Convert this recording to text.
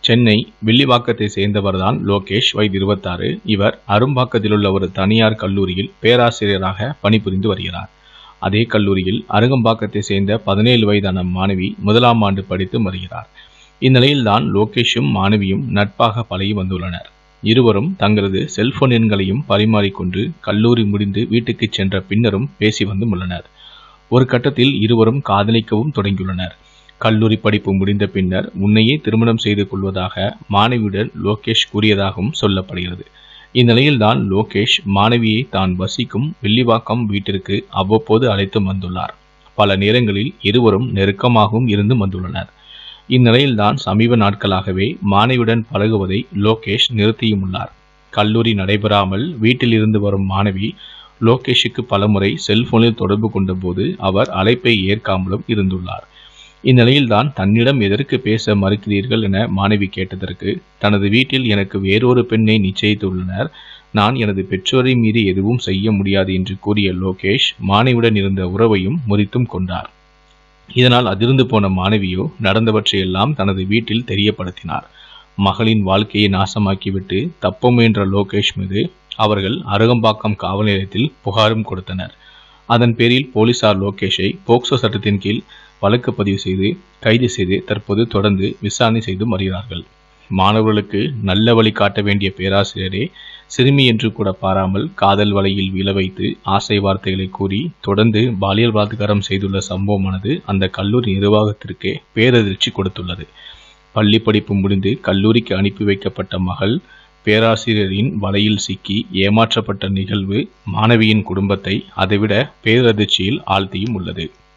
சென்னை வில்லிவாக்கத்தை சேர்ந்தவர்தான் லோகேஷ் வயது இருபத்தாறு இவர் அரும்பாக்கத்தில் உள்ள ஒரு தனியார் கல்லூரியில் பேராசிரியராக பணிபுரிந்து வருகிறார் அதே கல்லூரியில் அருகம்பாக்கத்தை சேர்ந்த பதினேழு வயதான மாணவி முதலாம் ஆண்டு படித்து வருகிறார் இந்நிலையில்தான் லோகேஷும் மாணவியும் நட்பாக பழகி வந்துள்ளனர் இருவரும் தங்களது செல்போன் எண்களையும் பரிமாறிக்கொண்டு கல்லூரி முடிந்து வீட்டுக்கு சென்ற பின்னரும் பேசி வந்தும் உள்ளனர் ஒரு கட்டத்தில் இருவரும் காதலிக்கவும் தொடங்கியுள்ளனர் கல்லூரி படிப்பு முடிந்த பின்னர் உன்னையே திருமணம் செய்து கொள்வதாக மாணவியுடன் லோகேஷ் கூறியதாகவும் சொல்லப்படுகிறது இந்நிலையில்தான் லோகேஷ் மாணவியை தான் வசிக்கும் வில்லிவாக்கம் வீட்டிற்கு அவ்வப்போது அழைத்து வந்துள்ளார் பல நேரங்களில் இருவரும் நெருக்கமாகவும் இருந்து வந்துள்ளனர் இந்நிலையில்தான் சமீப நாட்களாகவே மாணவியுடன் பழகுவதை லோகேஷ் நிறுத்தியும் உள்ளார் கல்லூரி நடைபெறாமல் வீட்டில் இருந்து வரும் மாணவி லோகேஷுக்கு பலமுறை செல்போனில் தொடர்பு கொண்டபோது அவர் அழைப்பை ஏற்காமலும் இருந்துள்ளார் இந்நிலையில்தான் தன்னிடம் எதற்கு பேச மறுக்கிறீர்கள் என மாணவி கேட்டதற்கு தனது வீட்டில் எனக்கு வேறொரு பெண்ணை நிச்சயித்துள்ளனர் நான் எனது பெற்றோரை மீறி எதுவும் செய்ய முடியாது என்று கூறிய லோகேஷ் மாணவியுடன் இருந்த உறவையும் முறித்தும் கொண்டார் இதனால் அதிர்ந்து போன மாணவியோ நடந்தவற்றையெல்லாம் தனது வீட்டில் தெரியப்படுத்தினார் மகளின் வாழ்க்கையை நாசமாக்கிவிட்டு தப்ப முயன்ற லோகேஷ் மீது அவர்கள் அருகம்பாக்கம் காவல் நிலையத்தில் புகாரும் கொடுத்தனர் அதன் பேரில் போலீசார் லோகேஷை போக்சோ சட்டத்தின் கீழ் வழக்கு பதிவு செய்து கைது செய்து தற்போது தொடர்ந்து விசாரணை செய்து வருகிறார்கள் மாணவர்களுக்கு நல்ல வழி காட்ட வேண்டிய பேராசிரியரே சிறுமி என்று கூட பாராமல் காதல் வலையில் விழ வைத்து ஆசை வார்த்தைகளை கூறி தொடர்ந்து பாலியல் பலாத்காரம் செய்துள்ள சம்பவமானது அந்த கல்லூரி நிர்வாகத்திற்கே பேரதிர்ச்சி கொடுத்துள்ளது பள்ளி படிப்பு முடிந்து கல்லூரிக்கு அனுப்பி வைக்கப்பட்ட மகள் பேராசிரியரின் வலையில் சிக்கி ஏமாற்றப்பட்ட நிகழ்வு மாணவியின் குடும்பத்தை அதைவிட பேரதிர்ச்சியில் ஆழ்த்தியும் உள்ளது